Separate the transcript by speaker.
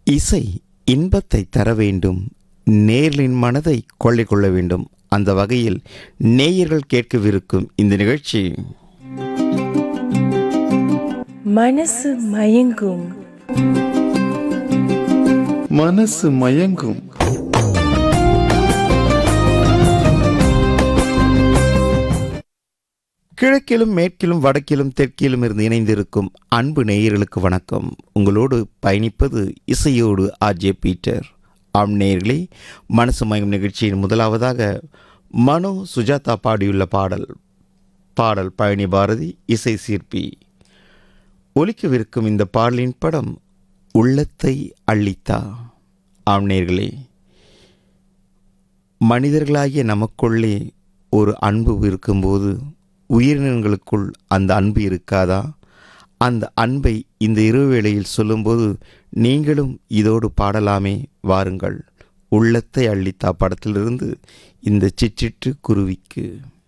Speaker 1: இசை இன்பத்தை தர வேண்டும் நேர்களின் மனதை கொள்ளை கொள்ள வேண்டும் அந்த வகையில் நேயர்கள் கேட்கவிருக்கும் இந்த நிகழ்ச்சி
Speaker 2: மனசு மயங்கும்
Speaker 3: மனசு மயங்கும்
Speaker 1: கிழக்கிலும் மேற்கிலும் வடக்கிலும் தெற்கிலும் இருந்து இணைந்திருக்கும் அன்பு நேயர்களுக்கு வணக்கம் உங்களோடு பயணிப்பது இசையோடு ஆர்ஜே பீட்டர் ஆம் நேயர்களே மனசு மயம் நிகழ்ச்சியின் முதலாவதாக மனோ சுஜாதா பாடியுள்ள பாடல் பாடல் பழனி பாரதி இசை சிற்பி ஒலிக்கவிருக்கும் இந்த பாடலின் படம் உள்ளத்தை அள்ளித்தா ஆம் நேயர்களே மனிதர்களாகிய நமக்குள்ளே ஒரு அன்பு இருக்கும்போது உயிரினங்களுக்குள் அந்த அன்பு இருக்காதா அந்த அன்பை இந்த இருவேளையில் சொல்லும்போது நீங்களும் இதோடு பாடலாமே வாருங்கள் உள்ளத்தை அள்ளித்தா படத்திலிருந்து இந்த சிற்றிட்டு குருவிக்கு